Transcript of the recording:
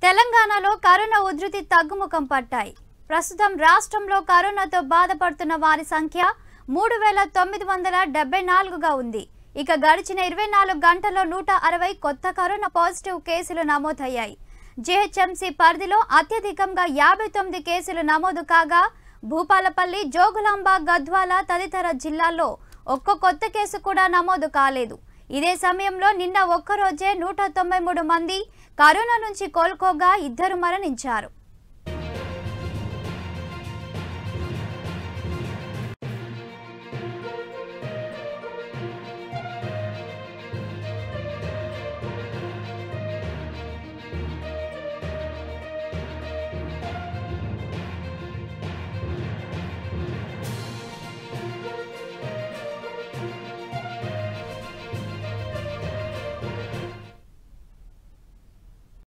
తెలంగాణలో కరోనా ఉధృతి తగ్గుముఖం పట్టాయి ప్రస్తుతం రాష్ట్రంలో కరోనాతో బాధపడుతున్న వారి సంఖ్య మూడు వేల తొమ్మిది వందల డెబ్బై నాలుగుగా ఉంది ఇక గడిచిన ఇరవై నాలుగు గంటల్లో నూట అరవై కొత్త కరోనా పాజిటివ్ కేసులు నమోదయ్యాయి జీహెచ్ఎంసీ పరిధిలో అత్యధికంగా యాభై తొమ్మిది కేసులు నమోదు కాగా భూపాలపల్లి జోగులాంబ గద్వాల తదితర జిల్లాల్లో ఒక్క కొత్త కేసు కూడా నమోదు కాలేదు ఇదే సమయంలో నిన్న ఒక్కరోజే నూట తొంభై మూడు మంది కరోనా నుంచి కోలుకోగా ఇద్దరు మరణించారు